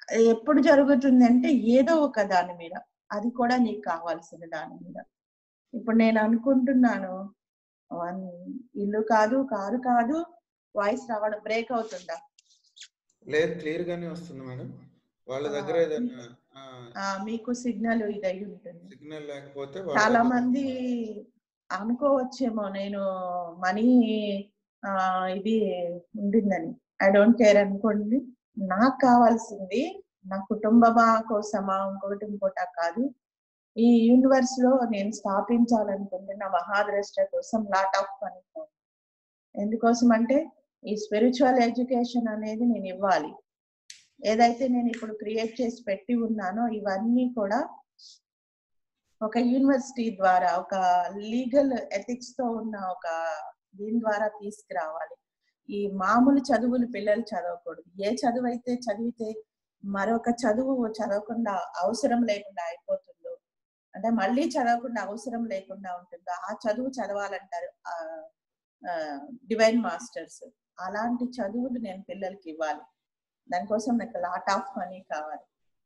ఎప్పుడు జరుగుతుంది అంటే ఏదో ఒక దాని మీద అది కూడా నీకు కావాల్సిన దాని మీద ఇప్పుడు నేను అనుకుంటున్నాను వన్ ఇల్లు కాదు కారు కాదు వాయిస్ రావడం బ్రేక్ అవుతుందా లేదు క్లియర్ గానే వస్తుంది మేడం వాళ్ళ దగ్గర ఆ, ఏదైనా ఆ, మీకు సిగ్నల్ ఇదై ఉంటుంది సిగ్నల్ లేకపోతే వాళ్ళ చాలా దగ్గర- మంది అనుకోవచ్చేమో నేను మనీ ఆ ఇది ఉండిందని ఐ డోంట్ కేర్ అనుకోండి నాకు కావాల్సింది నా కుటుంబమా కోసమా ఇంకొకటి ఇంకోటా కాదు ఈ యూనివర్స్ లో నేను స్థాపించాలనుకుంటున్న మహాద్రష్ట కోసం లాట్ ఆఫ్ మనీ ఎందుకోసం అంటే ఈ స్పిరిచువల్ ఎడ్యుకేషన్ అనేది నేను ఇవ్వాలి ఏదైతే నేను ఇప్పుడు క్రియేట్ చేసి పెట్టి ఉన్నానో ఇవన్నీ కూడా ఒక యూనివర్సిటీ ద్వారా ఒక లీగల్ ఎథిక్స్ తో ఉన్న ఒక దీని ద్వారా తీసుకురావాలి ఈ మామూలు చదువులు పిల్లలు చదవకూడదు ఏ చదువు అయితే చదివితే మరొక చదువు చదవకుండా అవసరం లేకుండా అయిపోతుందో అంటే మళ్ళీ చదవకుండా అవసరం లేకుండా ఉంటుందో ఆ చదువు చదవాలంటారు డివైన్ మాస్టర్స్ అలాంటి చదువులు నేను పిల్లలకి ఇవ్వాలి దానికోసం నాకు లాట్ ఆఫ్ మనీ కావాలి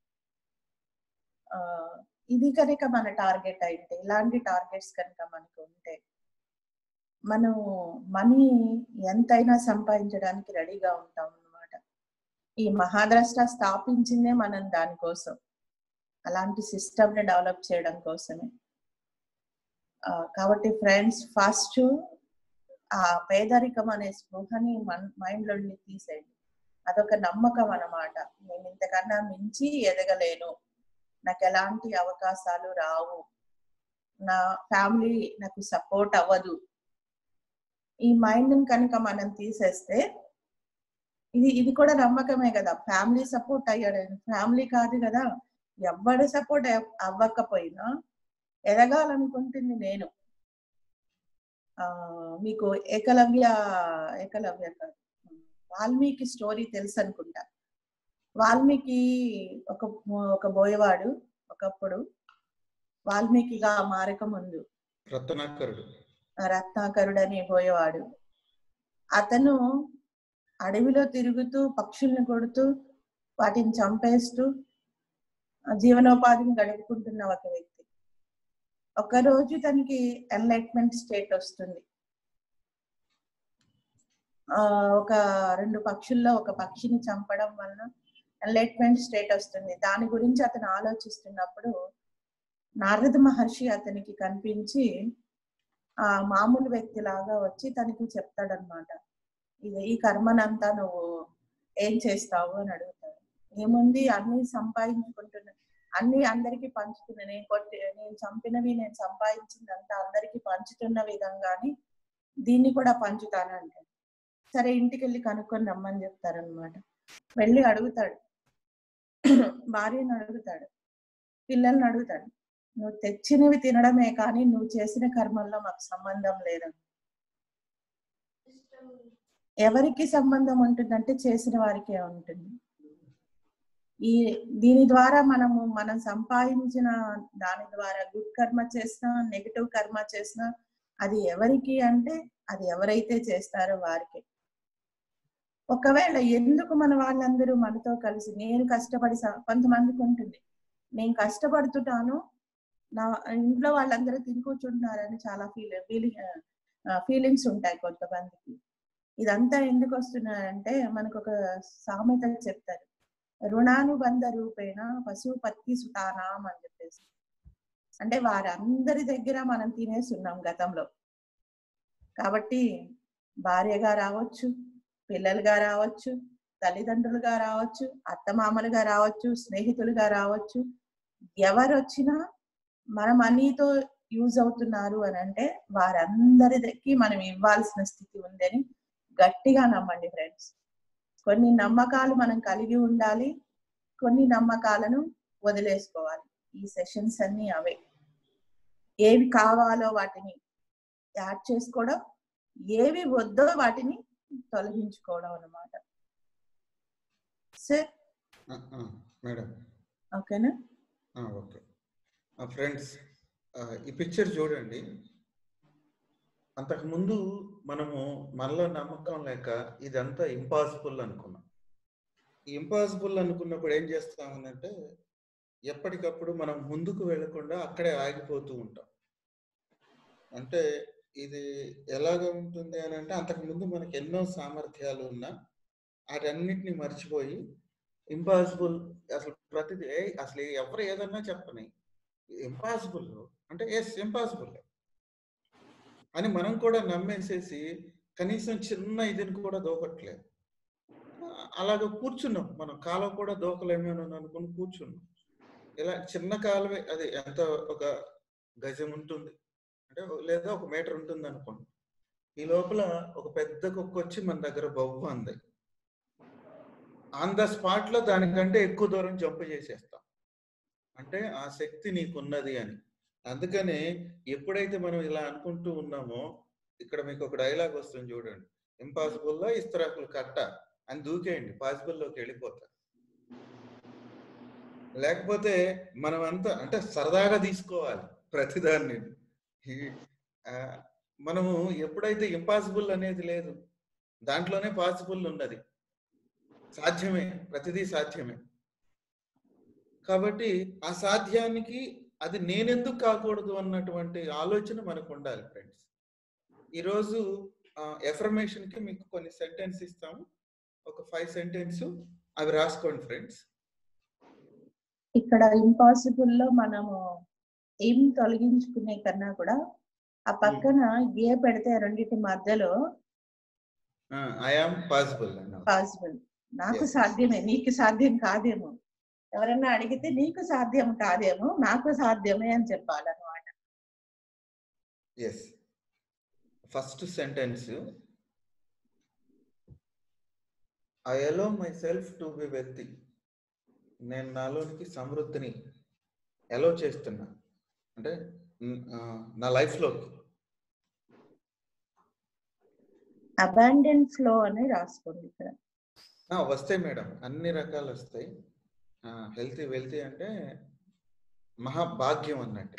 ఆ, ఇది కనుక మన టార్గెట్ అయితే ఇలాంటి టార్గెట్స్ కనుక మనకు ఉంటే మనం మనీ ఎంతైనా సంపాదించడానికి రెడీగా ఉంటాం అన్నమాట ఈ మహాద్రష్ట స్థాపించిందే మనం దానికోసం అలాంటి సిస్టమ్ ని డెవలప్ చేయడం కోసమే ఆ, కాబట్టి ఫ్రెండ్స్ ఫస్ట్ ఆ పేదరికం అనే స్పృహని మైండ్ లో తీసేయండి అదొక నమ్మకం అన్నమాట నేను ఇంతకన్నా మించి ఎదగలేను నాకు ఎలాంటి అవకాశాలు రావు నా ఫ్యామిలీ నాకు సపోర్ట్ అవ్వదు ఈ మైండ్ కనుక మనం తీసేస్తే ఇది ఇది కూడా నమ్మకమే కదా ఫ్యామిలీ సపోర్ట్ అయ్యాడు ఫ్యామిలీ కాదు కదా ఎవ్వడు సపోర్ట్ అవ్వకపోయినా ఎదగాలనుకుంటుంది నేను ఆ మీకు ఏకలవ్య ఏకలవ్య కాదు వాల్మీకి స్టోరీ తెలుసు అనుకుంటా వాల్మీకి ఒక ఒక బోయవాడు ఒకప్పుడు వాల్మీకిగా మారక ముందు రత్నాకరుడు రత్నాకరుడు అని పోయేవాడు అతను అడవిలో తిరుగుతూ పక్షుల్ని కొడుతూ వాటిని చంపేస్తూ ఆ జీవనోపాధిని గడుపుకుంటున్న ఒక వ్యక్తి ఒక రోజు తనకి ఎన్లైట్మెంట్ స్టేట్ వస్తుంది ఆ ఒక రెండు పక్షుల్లో ఒక పక్షిని చంపడం వలన ఎన్లైట్మెంట్ స్టేట్ వస్తుంది దాని గురించి అతను ఆలోచిస్తున్నప్పుడు నారద మహర్షి అతనికి కనిపించి ఆ మామూలు వ్యక్తి లాగా వచ్చి తనకి చెప్తాడనమాట ఇది ఈ కర్మనంతా నువ్వు ఏం చేస్తావు అని అడుగుతాడు ఏముంది అన్ని సంపాదించుకుంటున్నా అన్ని అందరికి పంచుతున్నా నేను కొట్టి నేను చంపినవి నేను సంపాదించిందంతా అందరికి పంచుతున్న విధంగాని దీన్ని కూడా పంచుతాను అంటాడు సరే ఇంటికి వెళ్ళి కనుక్కొని రమ్మని చెప్తారనమాట వెళ్ళి అడుగుతాడు భార్యను అడుగుతాడు పిల్లల్ని అడుగుతాడు నువ్వు తెచ్చినవి తినడమే కానీ నువ్వు చేసిన కర్మల్లో మాకు సంబంధం లేదని ఎవరికి సంబంధం ఉంటుందంటే చేసిన వారికే ఉంటుంది ఈ దీని ద్వారా మనము మనం సంపాదించిన దాని ద్వారా గుడ్ కర్మ చేసినా నెగిటివ్ కర్మ చేసినా అది ఎవరికి అంటే అది ఎవరైతే చేస్తారో వారికి ఒకవేళ ఎందుకు మన వాళ్ళందరూ మనతో కలిసి నేను కష్టపడి స- కొంతమందికి ఉంటుంది నేను కష్టపడుతుంటాను నా ఇంట్లో వాళ్ళందరూ తిని కూర్చుంటున్నారని చాలా ఫీల్ ఫీలింగ్ ఫీలింగ్స్ ఉంటాయి కొంతమందికి ఇదంతా ఎందుకు వస్తున్నాయంటే మనకు ఒక సామెత చెప్తారు రుణానుబంధ రూపేణ పశుపత్తి సుతానాం అని చెప్పేసి అంటే వారందరి దగ్గర మనం తినేసి ఉన్నాం గతంలో కాబట్టి భార్యగా రావచ్చు పిల్లలుగా రావచ్చు తల్లిదండ్రులుగా రావచ్చు అత్తమామలుగా రావచ్చు స్నేహితులుగా రావచ్చు ఎవరు వచ్చినా మన మనీతో యూజ్ అవుతున్నారు అని అంటే వారందరికి మనం ఇవ్వాల్సిన స్థితి ఉందని గట్టిగా నమ్మండి ఫ్రెండ్స్ కొన్ని నమ్మకాలు మనం కలిగి ఉండాలి కొన్ని నమ్మకాలను వదిలేసుకోవాలి ఈ సెషన్స్ అన్ని అవే ఏవి కావాలో వాటిని యాడ్ చేసుకోవడం ఏవి వద్దో వాటిని తొలగించుకోవడం అన్నమాట సార్ ఆ, ఆ, మేడం ఓకేనా ఆ, ఓకే ఫ్రెండ్స్ ఈ పిక్చర్ చూడండి అంతకుముందు మనము మనలో నమ్మకం లేక ఇదంతా ఇంపాసిబుల్ అనుకున్నాం ఇంపాసిబుల్ అనుకున్నప్పుడు ఏం చేస్తామనంటే ఎప్పటికప్పుడు మనం ముందుకు వెళ్లకుండా అక్కడే ఆగిపోతూ ఉంటాం అంటే ఇది ఎలాగ ఉంటుంది అని అంటే అంతకు ముందు మనకి ఎన్నో సామర్థ్యాలు ఉన్నా వాటన్నిటిని మర్చిపోయి ఇంపాసిబుల్ అసలు ప్రతిదీ "ఏయ్, అసలు ఎవరు ఏదన్నా చెప్పని ఇంపాసిబుల్ అంటే ఎస్ ఇంపాసిబుల్ అని మనం కూడా నమ్మేసేసి కనీసం చిన్న ఇదిని కూడా దూకట్లేదు ఆ- అలాగ కూర్చున్నాం మనం కాలం కూడా దూకలేమేనో అనుకుని కూర్చున్నాం ఇలా చిన్న కాలువే అది ఎంత ఒక గజం ఉంటుంది అంటే ఒక- లేదా ఒక మీటర్ ఉంటుంది అనుకోండి ఈ లోపల ఒక పెద్ద కుక్క వచ్చి మన దగ్గర బొవ్వ అంది ఆన్ ద స్పాట్ లో దానికంటే ఎక్కువ దూరం జంప్ చేసేస్తాం అంటే ఆ శక్తి నీకున్నది అని అందుకనే ఎప్పుడైతే మనం ఇలా అనుకుంటూ ఉన్నామో ఇక్కడ మీకు ఒక డైలాగ్ వస్తుంది చూడండి ఇంపాసిబుల్ లో ఇస్తరాకులు కట్ట అని దూకేయండి పాసిబుల్ లోకి వెళ్ళిపోతారు లేకపోతే మనం అంతా అంటే సరదాగా తీసుకోవాలి ప్రతిదాన్ని ఈ- ఆ, మనము ఎప్పుడైతే ఇంపాసిబుల్ అనేది లేదు దాంట్లోనే పాసిబుల్ ఉన్నది సాధ్యమే ప్రతిదీ సాధ్యమే కాబట్టి ఆ సాధ్యానికి అది నేనెందుకు కాకూడదు అన్నటువంటి ఆలోచన మనకు ఉండాలి ఫ్రెండ్స్ ఈరోజు ఎఫర్మేషన్ కి మీకు కొన్ని సెంటెన్స్ ఇస్తాము ఒక ఫైవ్ సెంటెన్స్ అవి రాసుకోండి ఫ్రెండ్స్ ఇక్కడ ఇంపాసిబుల్ లో మనము ఏం తొలగించుకునే కన్నా కూడా ఆ పక్కన గే పెడితే రెండింటి మధ్యలో ఐ ఆమ్ పాసిబుల్ పాసిబుల్ నాకు Yes. సాధ్యమే నీకు సాధ్యం కాదేమో ఎవరన్నా అడిగితే నీకు సాధ్యం కాదేమో నాకు సాధ్యమే అని చెప్పాలన్నమాట yes first sentence I allow myself to be wealthy నేను నాలోనికి సమృద్ధిని ఎలో చేస్తున్నా అంటే న్- ఆ, నా లైఫ్లోకి అబాండెంట్ ఫ్లో అని రాసుకోండి ఇక్కడ వస్తాయి మేడం అన్ని రకాలు వస్తాయి హెల్తీ వెల్తీ అంటే మహాభాగ్యం అన్నట్టు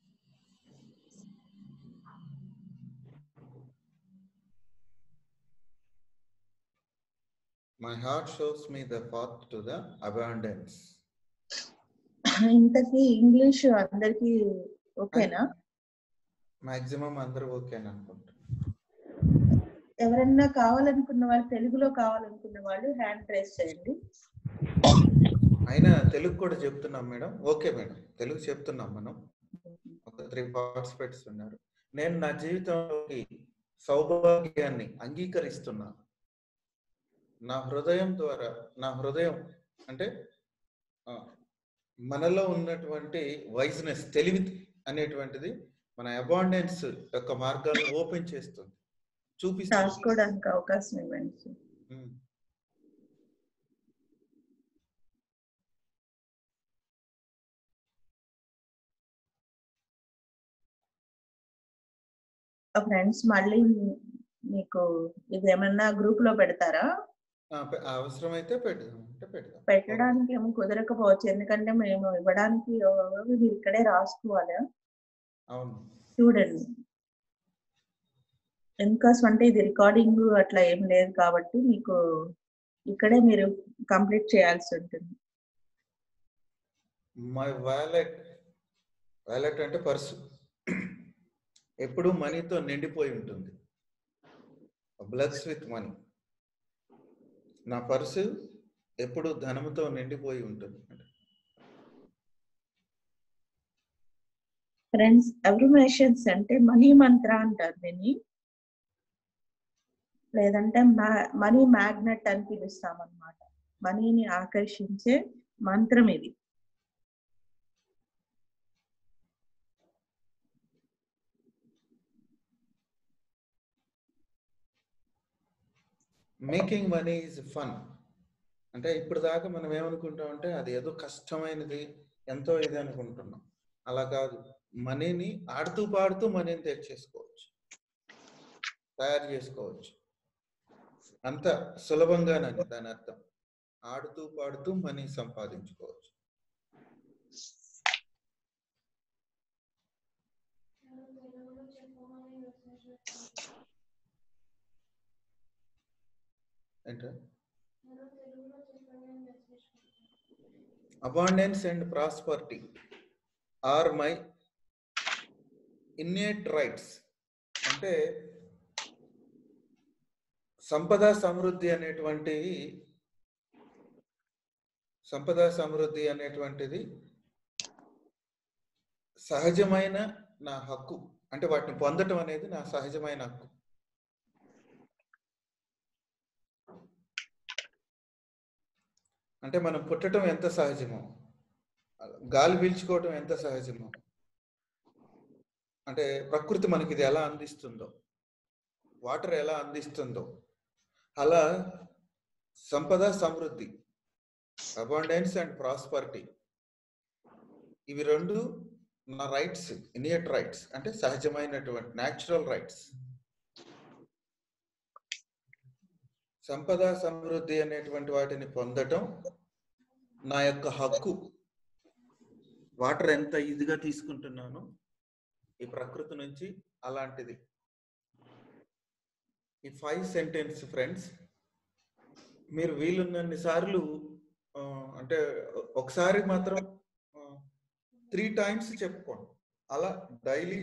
my heart shows me the path to the abundance ఇంతకీ ఇంగ్లీష్ అందరికి ఓకేనా మాక్సిమం అందరూ ఓకే అని అనుకుంటా ఎవరన్నా కావాలనుకున్న వాళ్ళు తెలుగులో కావాలనుకున్న వాళ్ళు హ్యాండ్ రేస్ చేయండి అయినా తెలుగు కూడా చెప్తున్నాం మేడం ఓకే మేడం తెలుగు చెప్తున్నాం మనం ఒక త్రీ పార్టిసిపేట్స్ ఉన్నారు నేను నా జీవితంలోకి సౌభాగ్యాన్ని అంగీకరిస్తున్నా నా హృదయం ద్వారా నా హృదయం అంటే ఆ, మనలో ఉన్నటువంటి వైజ్నెస్ తెలివి అనేటువంటిది మన అబాండెన్స్ యొక్క మార్గాలను ఓపెన్ చేస్తుంది చూపిస్తుంది రాసుకోవడానికి అవకాశం ఇవ్వండి ఉమ్. ఫ్రెండ్స్ మళ్ళీ మీకు ఇది ఏమన్నా గ్రూప్ లో పెడతారా ఆ, పె- అవసరమైతే పెడదాం అంటే పెడదాం పెట్టడానికి ఏమో కుదరకపోవచ్చు ఎందుకంటే మేము ఇవ్వడానికి మీరు ఇక్కడే రాసుకోవాలి అవును చూడండి ఎందుకోసం అంటే ఇది రికార్డింగ్ అట్లా ఏం లేదు కాబట్టి మీకు ఇక్కడే మీరు కంప్లీట్ చేయాల్సి ఉంటుంది మై వ్యాలెట్ వ్యాలెట్ అంటే పర్సు ఎప్పుడు మనీతో నిండిపోయి ఉంటుంది బ్లగ్స్ విత్ మనీ నా పర్సు ఎప్పుడు ధనముతో నిండిపోయి ఉంటుంది ఫ్రెండ్స్ అబ్రిమేషన్స్ అంటే మనీ మంత్ర అంటారు దీన్ని లేదంటే మనీ మ్యాగ్నెట్ అని పిలుస్తాం అనమాట మనీని ఆకర్షించే మంత్రం ఇది మేకింగ్ మనీ ఈజ్ ఫన్ అంటే ఇప్పుడు దాకా మనం ఏమనుకుంటాం అంటే అది ఏదో కష్టమైనది ఎంతో ఇది అనుకుంటున్నాం అలా కాదు మనీని ఆడుతూ పాడుతూ మనీని తెచ్చేసుకోవచ్చు తయారు చేసుకోవచ్చు అంత సులభంగానని దాని అర్థం ఆడుతూ పాడుతూ మనీ సంపాదించుకోవచ్చు ఏంటో abundance and prosperity are my innate rights అంటే సంపద సమృద్ధి అనేటువంటివి సంపద సమృద్ధి అనేటువంటిది సహజమైన నా హక్కు అంటే వాటిని పొందటం అనేది నా సహజమైన హక్కు అంటే మనం పుట్టడం ఎంత సహజమో గాలి పీల్చుకోవటం ఎంత సహజమో అంటే ప్రకృతి మనకి ఇది ఎలా అందిస్తుందో వాటర్ ఎలా అందిస్తుందో అలా సంపద సమృద్ధి అబాండెన్స్ అండ్ ప్రాస్పరిటీ ఇవి రెండు నా రైట్స్ ఇనియట్ రైట్స్ అంటే సహజమైనటువంటి న్యాచురల్ రైట్స్ సంపద సమృద్ధి అనేటువంటి వాటిని పొందటం నా యొక్క హక్కు వాటర్ ఎంత ఇదిగా తీసుకుంటున్నానో ఈ ప్రకృతి నుంచి అలాంటిది ఈ ఫైవ్ సెంటెన్స్ ఫ్రెండ్స్ మీరు వీలున్నన్ని సార్లు ఆ, అంటే ఒకసారి మాత్రం త్రీ టైమ్స్ చెప్పుకోండి అలా డైలీ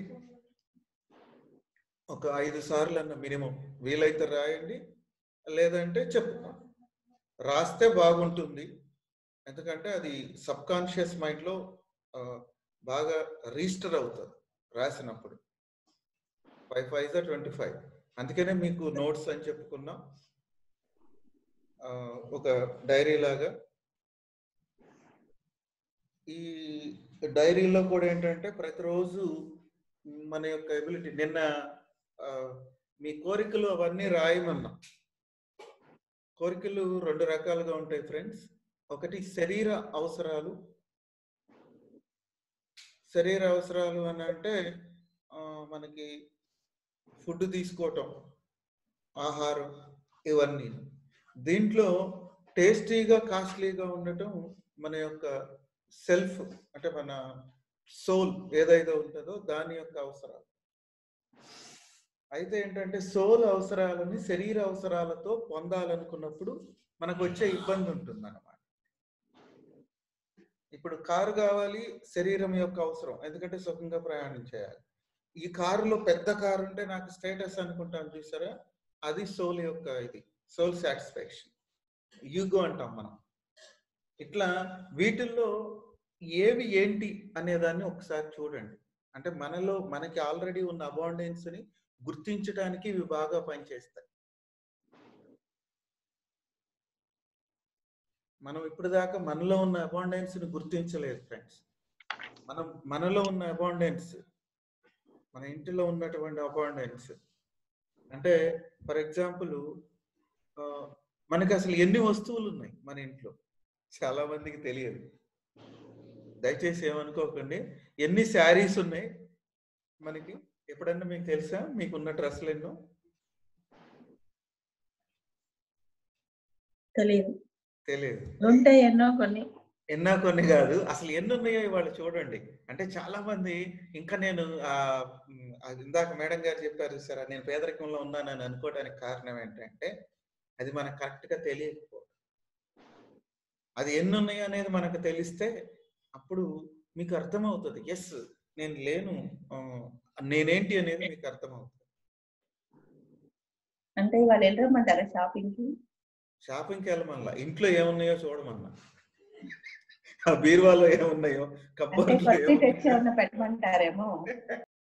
ఒక ఐదు సార్లు అన్న మినిమం వీలైతే రాయండి లేదంటే చెప్పుకోండి రాస్తే బాగుంటుంది ఎందుకంటే అది సబ్ కాన్షియస్ మైండ్లో బాగా రిజిస్టర్ అవుతుంది రాసినప్పుడు ఫైవ్ ఫైవ్ ట్వంటీ ఫైవ్ అందుకనే మీకు నోట్స్ అని చెప్పుకున్నాం ఆ, ఒక డైరీ లాగా ఈ డైరీలో కూడా ఏంటంటే ప్రతిరోజు మన యొక్క ఎబిలిటీ నిన్న ఆ, మీ కోరికలు అవన్నీ రాయమన్నా కోరికలు రెండు రకాలుగా ఉంటాయి ఫ్రెండ్స్ ఒకటి శరీర అవసరాలు శరీర అవసరాలు అని అంటే ఆ, మనకి ఫుడ్ తీసుకోవటం ఆహారం ఇవన్నీ దీంట్లో టేస్టీగా కాస్ట్లీగా ఉండటం మన యొక్క సెల్ఫ్ అంటే మన సోల్ ఏదైతే ఉంటుందో దాని యొక్క అవసరాలు అయితే ఏంటంటే సోల్ అవసరాలని శరీర అవసరాలతో పొందాలనుకున్నప్పుడు మనకు వచ్చే ఇబ్బంది ఉంటుంది అనమాట ఇప్పుడు కారు కావాలి శరీరం యొక్క అవసరం ఎందుకంటే సుఖంగా ప్రయాణం చేయాలి ఈ కారులో పెద్ద కారు ఉంటే నాకు స్టేటస్ అనుకుంటాను చూసారా అది సోల్ యొక్క ఇది సోల్ సాటిస్ఫాక్షన్ యూగో అంటాం మనం ఇట్లా వీటిల్లో ఏవి ఏంటి అనేదాన్ని ఒకసారి చూడండి అంటే మనలో మనకి ఆల్రెడీ ఉన్న అబాండెన్స్ ని గుర్తించడానికి ఇవి బాగా పనిచేస్తాయి మనం ఇప్పుడు దాకా మనలో ఉన్న అబాండెన్స్ ని గుర్తించలేదు ఫ్రెండ్స్ మనం మనలో ఉన్న అబాండెన్స్ మన ఇంటిలో ఉన్నటువంటి అబాండెన్స్ అంటే ఫర్ ఎగ్జాంపుల్ మనకి అసలు ఎన్ని వస్తువులు ఉన్నాయి మన ఇంట్లో చాలా మందికి తెలియదు దయచేసి ఏమనుకోకండి ఎన్ని శారీస్ ఉన్నాయి మనకి ఎప్పుడన్నా మీకు తెలుసా మీకున్న డ్రెస్సులు ఎన్నో తెలియదు తెలియదు ఉంటాయి ఎన్నో కొన్ని ఎన్నో కొన్ని కాదు అసలు ఎన్ని ఉన్నాయో ఇవాళ చూడండి అంటే చాలా మంది ఇంకా నేను ఆ ఉమ్, అది ఇందాక మేడం గారు చెప్పారు సార్ నేను పేదరికంలో ఉన్నానని అనుకోవడానికి కారణం ఏంటంటే అది మనకు కరెక్ట్ గా తెలియకపోవడం అది ఎన్ని ఉన్నాయో అనేది మనకు తెలిస్తే అప్పుడు మీకు అర్థమవుతుంది ఎస్ నేను లేను ఆ, నేనేంటి అనేది మీకు అర్థమవుతుంది అంటే వాళ్ళు వెళ్ళమంటారా షాపింగ్ కి షాపింగ్కి వెళ్ళమల్లా ఇంట్లో ఏమున్నాయో చూడమన్నా ఆ బీరువాలో ఏమున్నాయో అంటే కబ్బోర్డ్లో కొత్త తెచ్చి ఏమున్నాయో ఏమన్నా పెట్టమంటారేమో